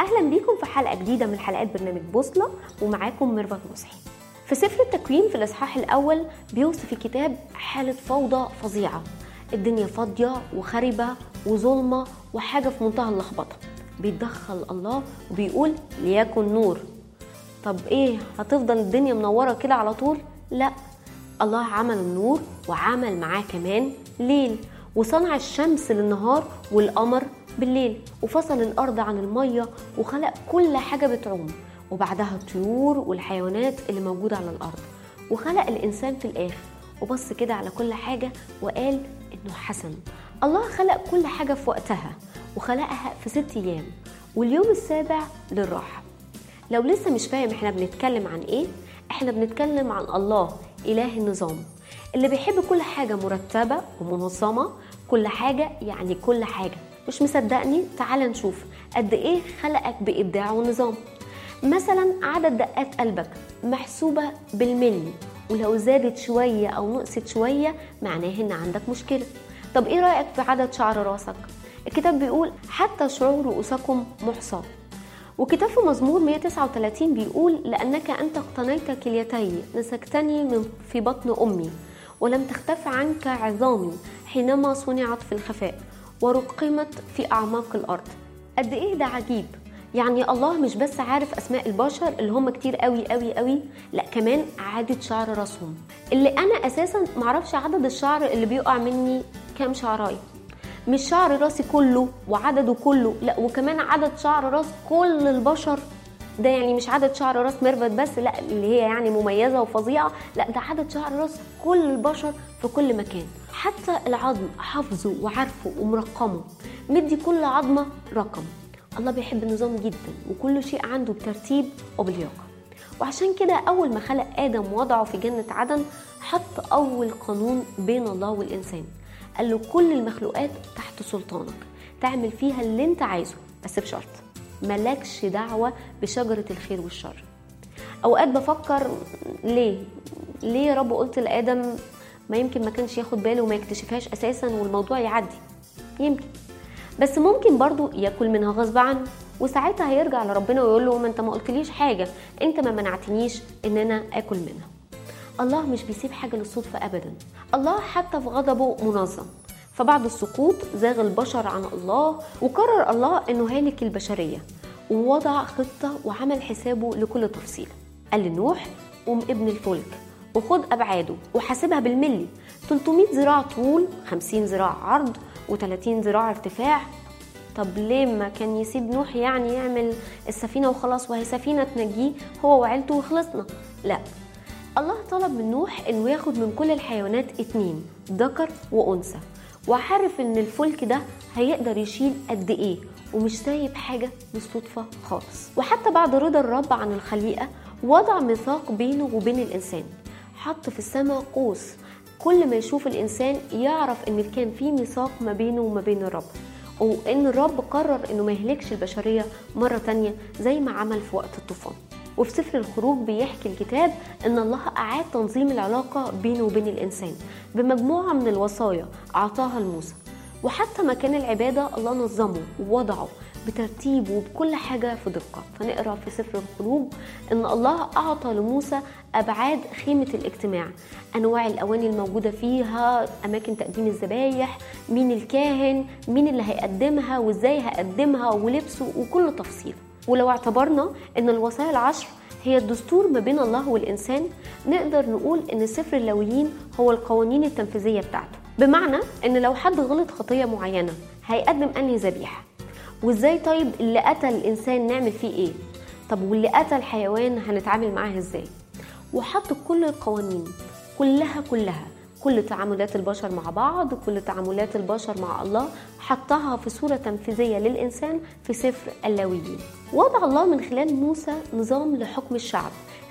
اهلا بيكم في حلقه جديده من حلقات برنامج بوصله ومعاكم ميرفت مصحي في سفر التكوين في الاصحاح الاول بيوصف الكتاب حاله فوضى فظيعه الدنيا فاضيه وخربه وظلمه وحاجه في منتهى اللخبطه بيتدخل الله وبيقول ليكن نور طب ايه هتفضل الدنيا منوره كده على طول لا الله عمل النور وعمل معاه كمان ليل وصنع الشمس للنهار والقمر بالليل وفصل الارض عن الميه وخلق كل حاجه بتعوم وبعدها الطيور والحيوانات اللي موجوده على الارض وخلق الانسان في الاخر وبص كده على كل حاجه وقال انه حسن الله خلق كل حاجه في وقتها وخلقها في ست ايام واليوم السابع للراحه لو لسه مش فاهم احنا بنتكلم عن ايه احنا بنتكلم عن الله اله النظام اللي بيحب كل حاجة مرتبة ومنظمة كل حاجة يعني كل حاجة مش مصدقني تعال نشوف قد ايه خلقك بإبداع ونظام مثلا عدد دقات قلبك محسوبة بالملي ولو زادت شوية أو نقصت شوية معناه إن عندك مشكلة طب إيه رأيك في عدد شعر راسك؟ الكتاب بيقول حتى شعور رؤوسكم محصى وكتاب في مزمور 139 بيقول لأنك أنت اقتنيت كليتي نسكتني من في بطن أمي ولم تختف عنك عظامي حينما صنعت في الخفاء ورقمت في أعماق الأرض قد إيه ده عجيب يعني الله مش بس عارف أسماء البشر اللي هم كتير قوي قوي قوي لا كمان عدد شعر راسهم اللي أنا أساسا معرفش عدد الشعر اللي بيقع مني كام شعرايه مش شعر راسي كله وعدده كله لا وكمان عدد شعر راس كل البشر ده يعني مش عدد شعر راس ميرفت بس لا اللي هي يعني مميزه وفظيعه لا ده عدد شعر راس كل البشر في كل مكان حتى العظم حافظه وعارفه ومرقمه مدي كل عظمه رقم الله بيحب النظام جدا وكل شيء عنده بترتيب وبلياقه وعشان كده اول ما خلق ادم وضعه في جنه عدن حط اول قانون بين الله والانسان قال له كل المخلوقات تحت سلطانك تعمل فيها اللي انت عايزه بس بشرط ملكش دعوة بشجرة الخير والشر أوقات بفكر ليه ليه يا رب قلت لآدم ما يمكن ما كانش ياخد باله وما يكتشفهاش أساسا والموضوع يعدي يمكن بس ممكن برضو ياكل منها غصب عنه وساعتها هيرجع لربنا ويقول له ما انت ما قلتليش حاجة انت ما منعتنيش ان انا اكل منها الله مش بيسيب حاجة للصدفة أبدا الله حتى في غضبه منظم فبعد السقوط زاغ البشر عن الله وقرر الله انه هالك البشريه ووضع خطه وعمل حسابه لكل تفصيل قال لنوح قوم ابن الفلك وخد ابعاده وحاسبها بالملي 300 ذراع طول 50 ذراع عرض و30 ذراع ارتفاع طب ليه ما كان يسيب نوح يعني يعمل السفينه وخلاص وهي سفينه تنجيه هو وعيلته وخلصنا لا الله طلب من نوح انه ياخد من كل الحيوانات اتنين ذكر وانثى وعارف ان الفلك ده هيقدر يشيل قد ايه ومش سايب حاجه بالصدفه خالص وحتى بعد رضا الرب عن الخليقه وضع ميثاق بينه وبين الانسان حط في السماء قوس كل ما يشوف الانسان يعرف ان كان في ميثاق ما بينه وما بين الرب وان الرب قرر انه ما يهلكش البشريه مره تانية زي ما عمل في وقت الطوفان وفي سفر الخروج بيحكي الكتاب ان الله اعاد تنظيم العلاقه بينه وبين الانسان بمجموعه من الوصايا اعطاها لموسى وحتى مكان العباده الله نظمه ووضعه بترتيب وبكل حاجه في دقه فنقرا في سفر الخروج ان الله اعطى لموسى ابعاد خيمه الاجتماع انواع الاواني الموجوده فيها اماكن تقديم الذبايح مين الكاهن مين اللي هيقدمها وازاي هيقدمها ولبسه وكل تفصيل ولو اعتبرنا ان الوصايا العشر هي الدستور ما بين الله والإنسان نقدر نقول إن سفر اللاويين هو القوانين التنفيذية بتاعته بمعنى إن لو حد غلط خطية معينة هيقدم أنهي ذبيحة وإزاي طيب اللي قتل الإنسان نعمل فيه إيه طب واللي قتل حيوان هنتعامل معاه إزاي وحط كل القوانين كلها كلها كل تعاملات البشر مع بعض كل تعاملات البشر مع الله حطها في صورة تنفيذية للإنسان في سفر اللاويين وضع الله من خلال موسى نظام لحكم الشعب